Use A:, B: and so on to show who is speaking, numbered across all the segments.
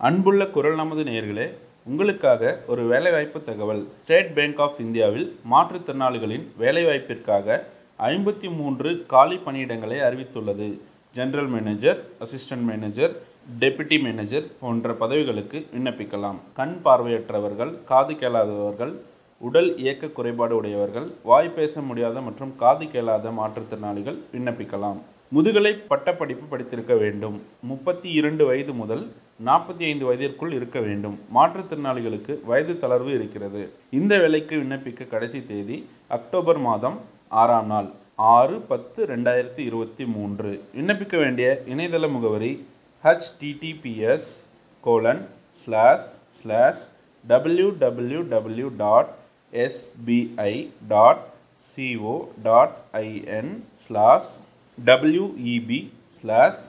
A: அன்புள்ள குரல் நமது நேயர்களே உங்களுக்காக ஒரு வேலைவாய்ப்பு தகவல் ஸ்டேட் பேங்க் ஆஃப் இந்தியாவில் மாற்றுத்திறனாளிகளின் வேலைவாய்ப்பிற்காக ஐம்பத்தி மூன்று காலி பணியிடங்களை அறிவித்துள்ளது general manager assistant manager deputy manager போன்ற பதவிகளுக்கு விண்ணப்பிக்கலாம் கண் பார்வையற்றவர்கள் காது கேளாதவர்கள் உடல் இயக்க குறைபாடு உடையவர்கள் வாய் பேச முடியாத மற்றும் காது கேளாத மாற்றுத்திறனாளிகள் விண்ணப்பிக்கலாம் முதுகலை பட்டப்படிப்பு படித்திருக்க வேண்டும் முப்பத்தி இரண்டு வயது முதல் நாற்பத்தி ஐந்து வயதிற்குள் இருக்க வேண்டும் மாற்றுத்திறனாளிகளுக்கு வயது தளர்வு இருக்கிறது இந்த வேலைக்கு விண்ணப்பிக்க கடைசி தேதி அக்டோபர் மாதம் ஆறாம் நாள் ஆறு பத்து ரெண்டாயிரத்தி இருபத்தி மூன்று விண்ணப்பிக்க வேண்டிய இணையதள முகவரி https colon slash slash W W W dot SBI dot CO dot IN slash WEB slash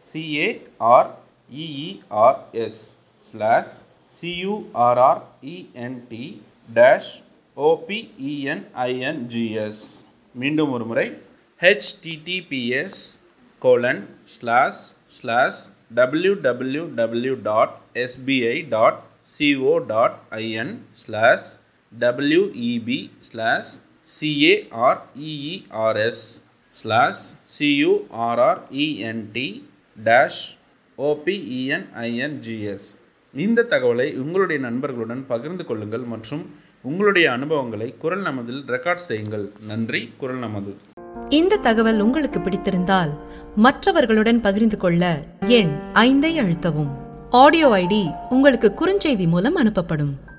A: CAREERS slash CURRENT dash OPENINGS மீண்டும் ஒரு முறை https colon slash slash W W W dot SBI dot CO dot IN slash WEB slash CAREERS slash CURRENT dash OPENINGS இந்த தகவலை உங்களுடைய நண்பர்களுடன் பகிர்ந்து கொள்ளுங்கள் மற்றும் உங்களுடைய அனுபவங்களை குரல் நமதில் ரெக்கார்ட் செய்யுங்கள் நன்றி குரல் நமது
B: இந்த தகவல் உங்களுக்கு பிடித்திருந்தால் மற்றவர்களுடன் பகிர்ந்து கொள்ள எண் ஐந்தை அழுத்தவும் ஆடியோ ஐடி உங்களுக்கு குறுஞ்செய்தி மூலம் அனுப்பப்படும்